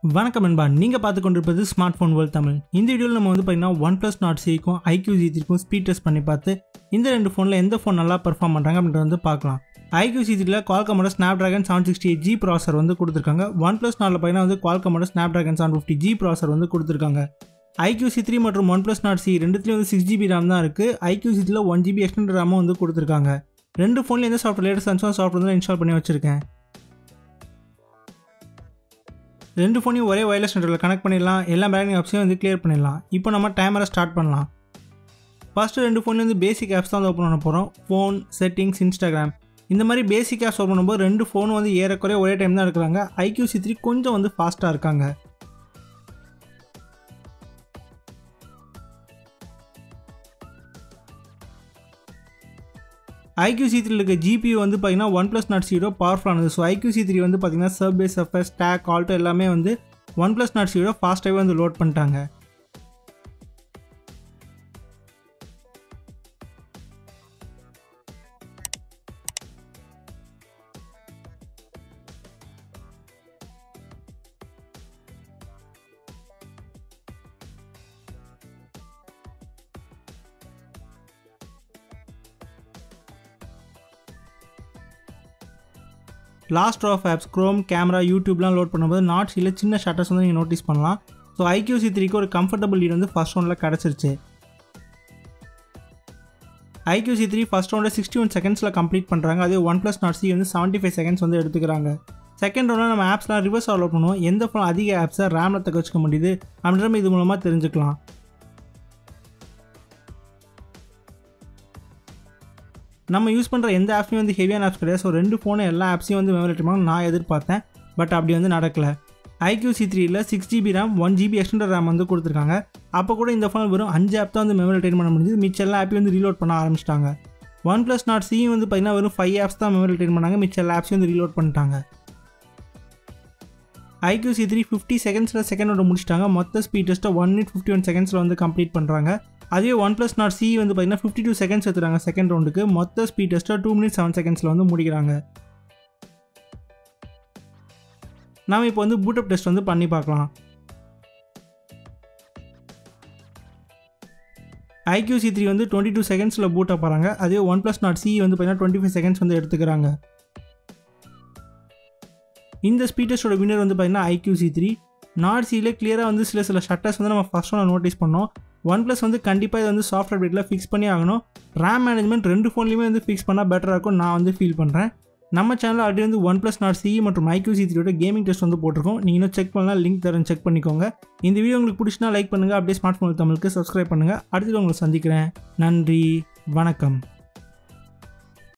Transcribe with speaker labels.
Speaker 1: வணக்கம் நண்பா நீங்கள் பார்த்து கொண்டிருப்பது ஸ்மார்ட் ஃபோன் வேர்ல்ட் தமிழ் இந்த வீடியோவில் நம்ம வந்து பார்த்தீங்கன்னா ஒன் ப்ளஸ் நாட் சிக்கும் ஐக்யூ ஜி த்ரீக்கும் ஸ்பீட் டெஸ்ட் பண்ணி பார்த்து இந்த ரெண்டு ஃபோனில் எந்த ஃபோன் நல்லா பெர்ஃபார்ம் பண்ணுறாங்க அப்படின்றத வந்து பார்க்கலாம் ஐக்யூ ஜி த்ரீல குவால்கமோட Snapdragon seven sixty eight G processor வந்து கொடுத்துருக்காங்க ஒன் ப்ளஸ் நாட்டில் பார்த்தீங்கன்னா வந்து குவால்கமோட Snapdragon seven fifty G processor வந்து கொடுத்துருக்காங்க ஐக்யூ சி த்ரீ மற்றும் ஒன் ப்ளஸ் நாட் சி ரெண்டுத்துலேயும் வந்து சிக்ஸ் ஜிபி ரேம் தான் இருக்குது ஐக்யூ சி த்ரீல ஒன் ஜிபி எக்ஸ்டெண்ட் ரேமும் வந்து கொடுத்துருக்காங்க ரெண்டு ஃபோன்லேயும் எந்த சாஃப்ட்வேர் லேட்டஸ்ட் அன்சோ சாஃப்ட்வேர் வந்து இன்ஸ்டால் பண்ணி வச்சிருக்கேன் ரெண்டு ஃபோனையும் ஒரே வயர்லெஸ் நெட்வொர்க்கில் கனெக்ட் பண்ணிடலாம் எல்லா பேக்கிங் ஆப்ஸையும் வந்து கிளியர் பண்ணிடலாம் இப்போ நம்ம டைமரை ஸ்டார்ட் பண்ணலாம் ஃபஸ்ட்டு ரெண்டு ஃபோன்லேயும் வந்து பேசிக் ஆப்ஸ் தான் வந்து ஓப்பன் பண்ண போகிறோம் ஃபோன் செட்டிங்ஸ் இன்ஸ்டாகிராம் இந்த மாதிரி பேசிக் ஆப்ஸ் ஓப்பன் பண்ணும்போது ரெண்டு ஃபோனும் வந்து ஏறக்குறைய ஒரே டைம் தான் இருக்கிறாங்க ஐக்யூ சி த்ரீ கொஞ்சம் வந்து ஃபாஸ்ட்டாக இருக்காங்க ஐக்யூ சி த்ரீ இருக்க ஜிபியூ வந்து பார்த்தீங்கன்னா ஒன் ப்ளஸ் நாட் ஜீரோ பவர்ஃபுல்லானது ஸோ ஐக்யூ சி த்ரீ வந்து பார்த்தீங்கன்னா சர்பேஸ் எஃப்எஸ் ஸ்டாக் ஆல்ட்டோ எல்லாமே வந்து ஒன் ப்ளஸ் நாட் ஜீரோ ஃபாஸ்ட்டாகவே வந்து லோட் பண்ணிட்டாங்க last of apps Chrome camera யூடியூப்லாம் லோட் பண்ணும்போது நாட் சில சின்ன ஷட்டர்ஸ் வந்து நீங்கள் நோட்டீஸ் பண்ணலாம் ஸோ ஐக்யூ சி த்ரீக்கு ஒரு கம்ஃபர்டபுள் லீட் வந்து ஃபஸ்ட் ரவுண்டில் கிடச்சிருச்சு ஐக்யூ சி த்ரீ ஃபஸ்ட் ரவுண்டில் சிக்ஸ்டி ஒன் செகண்ட்ஸில் கம்ப்ளீட் பண்ணுறாங்க அதே ஒன் ப்ளஸ் நாட் சி வந்து செவன்ட்டி ஃபைவ் செகண்ட்ஸ் வந்து எடுத்துக்கிறாங்க செகண்ட் ரவுண்டில் நம்ம ஆப்ஸ்லாம் ரிவர்ஸ் அலோட் பண்ணுவோம் எந்த ஃபோன் அதிக ஆப்ஸை ரேமில் தக்க வச்சுக்க முடியுது அப்படின்ற இது மூலமாக தெரிஞ்சுக்கலாம் நம்ம யூஸ் பண்ணுற எந்த ஆப்ஸையும் வந்து ஹெவியான ஆப்ஸ் கிடையாது ஸோ ரெண்டு ஃபோனை எல்லா ஆப்ஸையும் வந்து மெமரி பண்ணணும் நான் எதிர்பார்த்தேன் பட் அப்படி வந்து நடக்கலை ஐக்யூ சி த்ரீயில் six GB RAM one GB extended RAM வந்து கொடுத்துருக்காங்க அப்போ கூட இந்த ஃபோன் வெறும் அஞ்சு ஆப் தான் வந்து மெமரி ரிட்டைன் பண்ண முடியுது மிச்ச எல்லா ஆப்பையும் வந்து ரீலோட் பண்ண ஆரம்பிச்சிட்டாங்க ஒன் ப்ளஸ் நாட் சி வந்து பார்த்தீங்கன்னா வெறும் ஃபைவ் ஆப்ஸ் தான் மெமரி ரிட்டைன் பண்ணாங்க மிச்ச எல்லா ஆப்ஸையும் வந்து ரீலோட் பண்ணிட்டாங்க ஐக்யூ சி த்ரீ ஃபிஃப்டி செகண்ட்ஸில் செகண்டோட முடிச்சிட்டாங்க மொத்த ஸ்பீட் டெஸ்ட்டை ஒன் மினிட் ஃபிஃப்டி ஒன் செகண்ட்ஸில் வந்து கம்ப்ளீட் பண்ணுறாங்க அதே ஒன் ப்ளஸ் நாட் சி வந்து பார்த்தீங்கன்னா ஃபிஃப்டி டூ செகண்ட்ஸ் எடுத்துறாங்க செகண்ட் ரவுண்டுக்கு மொத்த ஸ்பீட் டெஸ்ட்டை டூ மினிட் செவன் செகண்ட்ஸில் வந்து முடிக்கிறாங்க நாம் இப்போ வந்து பூட்டப் டெஸ்ட் வந்து பண்ணி பார்க்கலாம் ஐக்யூ சி த்ரீ வந்து டுவெண்ட்டி டூ செகண்ட்ஸில் பூட்டப் போகிறாங்க அதே ஒன் ப்ளஸ் நாட் சி வந்து பார்த்தீங்கன்னா டுவெண்ட்டி ஃபைவ் செகண்ட்ஸ் வந்து எடுத்துக்கிறாங்க இந்த ஸ்பீட் டெஸ்ட்டோட வினர் வந்து பார்த்தீங்கன்னா ஐக்யூ சி த்ரீ நாட் சியில் கிளியராக வந்து சில சில ஷட்டர்ஸ் வந்து நம்ம ஃபஸ்ட் ஒன்று நோட்டீஸ் பண்ணோம் ஒன் ப்ளஸ் வந்து கண்டிப்பாக இதை வந்து சாஃப்ட்வேர் அப்டேட்டில் ஃபிக்ஸ் பண்ணி ஆகணும் ரேம் மேனேஜ்மெண்ட் ரெண்டு ஃபோன்லையுமே வந்து ஃபிக்ஸ் பண்ணால் பெட்டராக இருக்கும் நான் வந்து ஃபீல் பண்ணுறேன் நம்ம சேனலில் ஆல்ரெடி வந்து ஒன் ப்ளஸ் நாட் சி மற்றும் ஐக்யூ சி த்ரீயோட கேமிங் டெஸ்ட் வந்து போட்டிருக்கோம் நீங்கள் இன்னும் செக் பண்ணலாம் லிங்க் தரேன் செக் பண்ணிக்கோங்க இந்த வீடியோ உங்களுக்கு பிடிச்சினா லைக் பண்ணுங்கள் அப்படியே ஸ்மார்ட் ஃபோன் தமிழுக்கு சப்ஸ்கிரைப் பண்ணுங்கள் அடுத்தது உங்களை சந்திக்கிறேன் நன்றி வணக்கம்